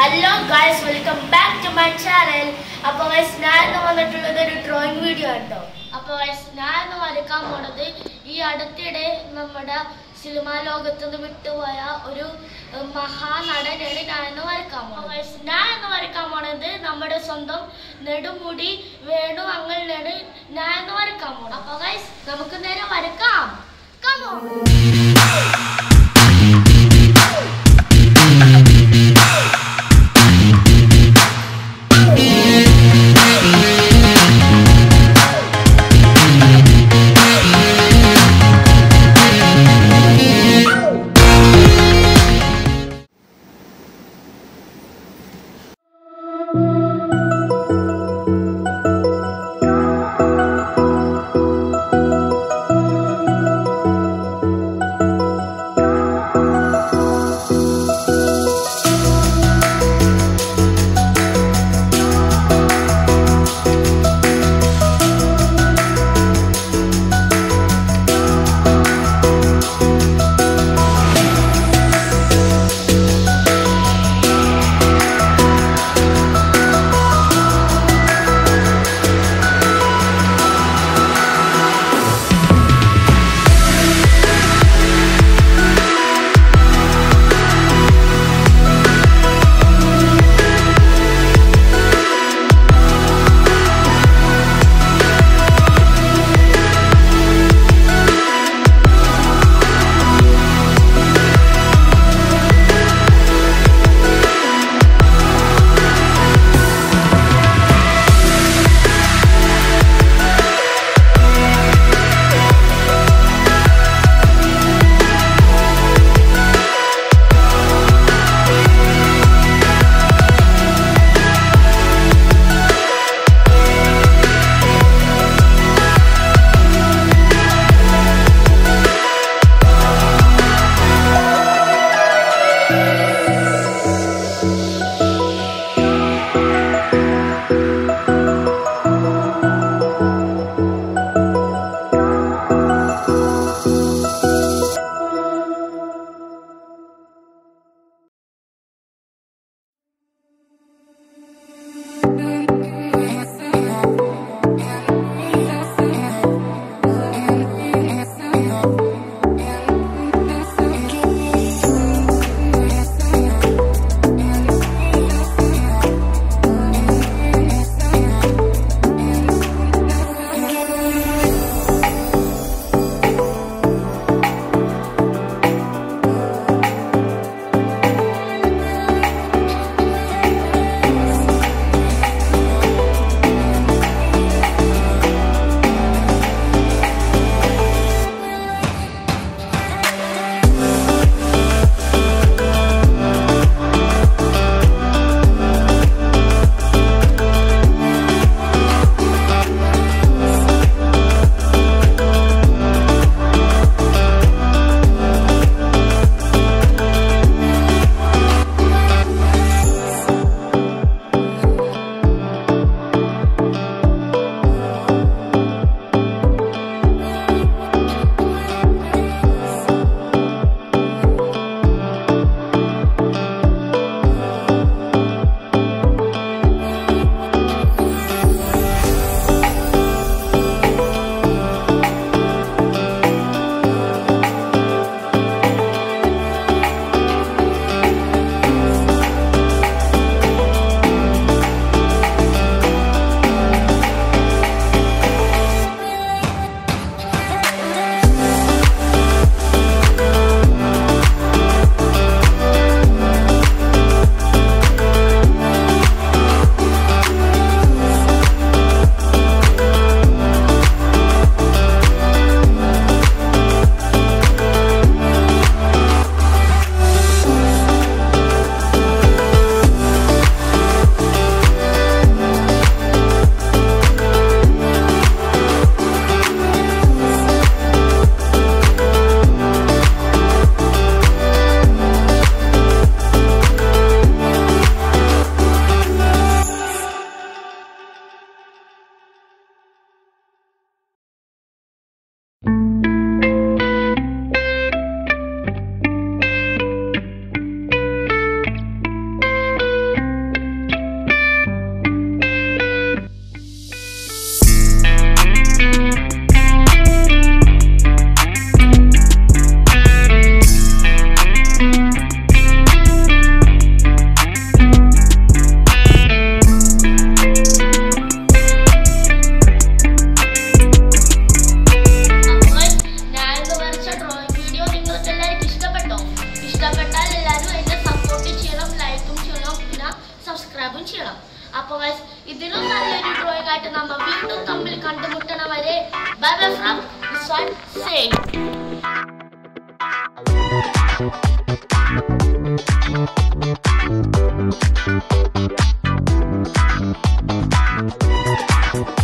hello guys welcome back to my channel അപ്പോൾ guys ഞാൻ ഇന്ന് വന്നിട്ടുള്ളത് ഒരു ഡ്രോയിങ് വീഡിയോ കേട്ടോ അപ്പോൾ ഗൈസ് ഞാൻ ഇന്ന് വരയ്ക്കാൻ പോണത് ഈ അടുത്തിടെ നമ്മുടെ സിനിമാ ലോകത്ത് നിന്ന് വിട്ടുപോയ ഒരു ഏഹ്, മഹാനടനാണ് ഞാൻ ഇന്ന് വരയ്ക്കാൻ പോണത് ഗൈസ് ഞാൻ ഇന്ന് വരയ്ക്കാൻ പോണത് നമ്മുടെ സ്വന്തം നെടുമുടി വേണു അങ്ങനെയാണ് ഞാൻ ഇന്ന് വരയ്ക്കാൻ പോണത് അപ്പോൾ ഗൈസ് നമുക്ക് നേരെ വരയ്ക്കാം കമോ ഇതിലും നല്ലൊരു ഡ്രോയിങ് ആയിട്ട് നമ്മ വീണ്ടും തമ്മിൽ കണ്ടുമുട്ടണ വരെ ബൈ ബൈ ഫ്രം സേ